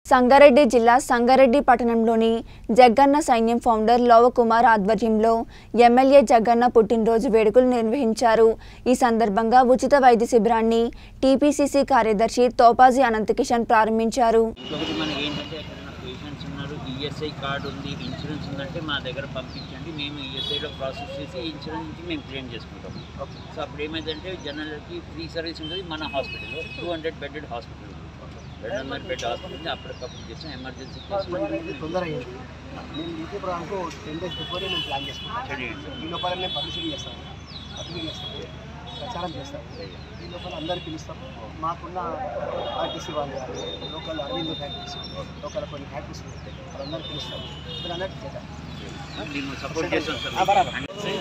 సంగారెడ్డి జిల్లా సంగారెడ్డి పట్టణంలోని జగ్గన్న సైన్యం ఫౌండర్ లోవకుమార్ ఆధ్వర్యంలో ఎమ్మెల్యే జగ్గన్న పుట్టినరోజు వేడుకలు నిర్వహించారు ఈ సందర్భంగా ఉచిత వైద్య శిబిరాన్ని టీపీసీసీ కార్యదర్శి తోపాజీ అనంతకిషన్ ప్రారంభించారు ఇంకొకటి మనకి ఏంటంటే ఎక్కడైనా పేషెంట్స్ ఉన్నారు ఈఎస్ఐ కార్డు ఉంది ఇన్సూరెన్స్ ఉందంటే మా దగ్గర పంపించండి మేము ఈఎస్ఐలో ప్రాసెస్ చేసి ఇన్సూరెన్స్ నుంచి మేము క్లెయిమ్ చేసుకుంటాం సో అప్పుడు ఏమైందంటే జనరల్కి ఫ్రీ సర్వీస్ ఉంటుంది మన హాస్పిటల్లో టూ హండ్రెడ్ బెడెడ్ హాస్పిటల్ రెండు వందల బెడ్ హాస్పిటల్ ఉంది అప్పటికప్పుడు చేస్తాం ఎమర్జెన్సీ ఇది తొందర అయ్యింది మేము యూట్యూబ్ రానుకో టెన్ డేస్ బిఫోర్ మేము ప్లాన్ చేసుకుంటాం ఈ లోపల మేము పబ్లిసిటీ చేస్తాం పబ్లిసిటీ చేస్తాం ప్రచారం చేస్తాం ఈ లోపల అందరు పిలుస్తాం మాకున్న ఆర్టీసీ వాళ్ళు కానీ లోకల్ అరవింద్ ఫ్యాక్టరీస్ లోకల్ కొన్ని ఫ్యాక్టరీస్ ఉంటాయి వాళ్ళందరూ పిలుస్తాం మీరు అన్నట్టు చేద్దాం మేము సపోర్ట్ చేస్తాం ఆ, సార్ బరాబర్.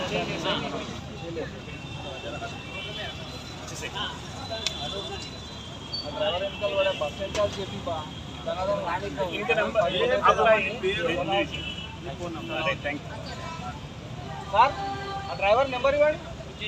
సార్ ఆ డ్రైవర్ నెంబర్ ఇవ్వండి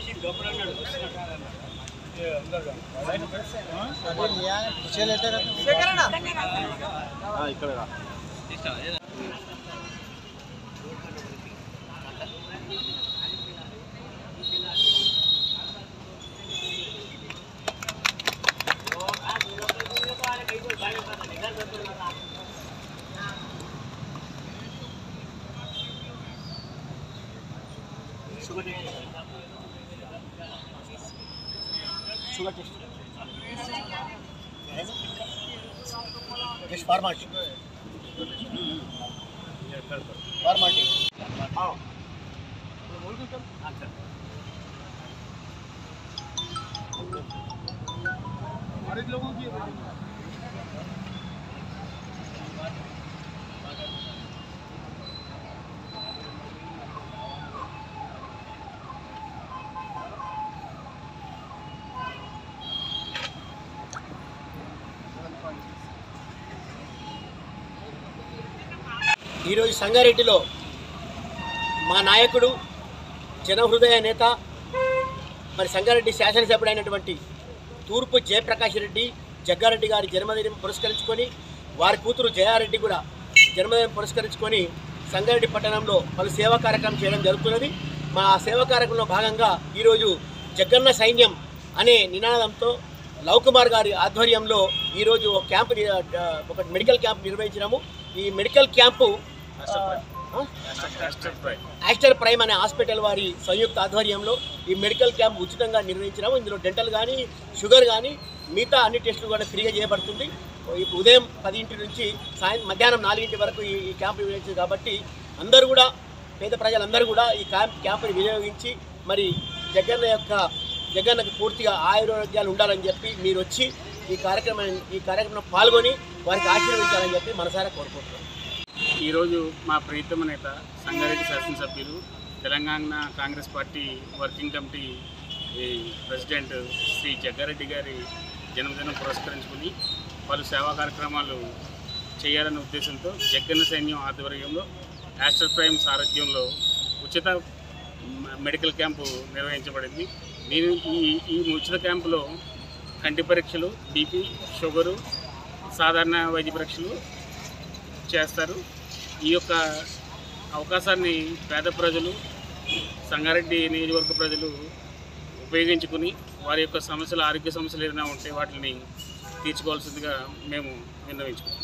sugar test just formality formality ఈరోజు సంగారెడ్డిలో మా నాయకుడు జనహృదయ నేత మరి సంగారెడ్డి శాసనసభ్యుడైనటువంటి తూర్పు జయప్రకాష్ రెడ్డి జగ్గారెడ్డి గారి జన్మదినం పురస్కరించుకొని వారి కూతురు జయారెడ్డి కూడా జన్మదినం పురస్కరించుకొని సంగారెడ్డి పట్టణంలో పలు సేవా కార్యక్రమం చేయడం జరుగుతున్నది మా సేవా కార్యక్రమంలో భాగంగా ఈరోజు జగ్గన్న సైన్యం అనే నినాదంతో లవ్ కుమార్ గారి ఆధ్వర్యంలో ఈరోజు ఒక క్యాంపు ని- ఆ, ఒక మెడికల్ క్యాంప్ నిర్వహించినాము ఈ మెడికల్ క్యాంపు ఆ? యాస్టర్ ప్రైమ్ అనే హాస్పిటల్ వారి సంయుక్త ఆధ్వర్యంలో ఈ మెడికల్ క్యాంప్ ఉచితంగా నిర్వహించినాము ఇందులో డెంటల్ కానీ షుగర్ కానీ మిగతా అన్ని టెస్టులు కూడా ఫ్రీగా చేయబడుతుంది ఈ ఉదయం పదింటి నుంచి సాయం మధ్యాహ్నం నాలుగింటి వరకు ఈ ఈ క్యాంప్ నిర్వహించింది కాబట్టి అందరూ కూడా పేద ప్రజలందరూ కూడా ఈ క్యాంప్ క్యాంపుని వినియోగించి మరి జగన్ యొక్క జగన్కి పూర్తిగా ఆయురోగ్యాలు ఉండాలని చెప్పి మీరు వచ్చి ఈ కార్యక్రమం ఈ కార్యక్రమంలో పాల్గొని వారికి ఆశీర్వదించాలని చెప్పి మనసారా కోరుకుంటున్నాం ఈరోజు మా ప్రీతమ నేత సంగారెడ్డి శాసనసభ్యులు Telangana Congress party working committee ఈ ప్రెసిడెంట్ శ్రీ జగ్గారెడ్డి గారి జన్మదినం పురస్కరించుకుని పలు సేవా కార్యక్రమాలు చేయాలనే ఉద్దేశంతో జగ్గన్న సైన్యం ఆధ్వర్యంలో యాస్టర్ ప్రైమ్ సారథ్యంలో ఉచిత మ- మెడికల్ క్యాంపు నిర్వహించబడింది నేను ఈ ఈ ఉచిత క్యాంపులో కంటి పరీక్షలు బీపీ షుగరు సాధారణ వైద్య పరీక్షలు చేస్తారు ఈ యొక్క అవకాశాన్ని పేద ప్రజలు సంగారెడ్డి నియోజకవర్గ ప్రజలు ఉపయోగించుకుని వారి యొక్క సమస్యలు ఆరోగ్య సమస్యలు ఏదైనా ఉంటే వాటిని తీర్చుకోవాల్సిందిగా మేము విన్నవించుకుంటాం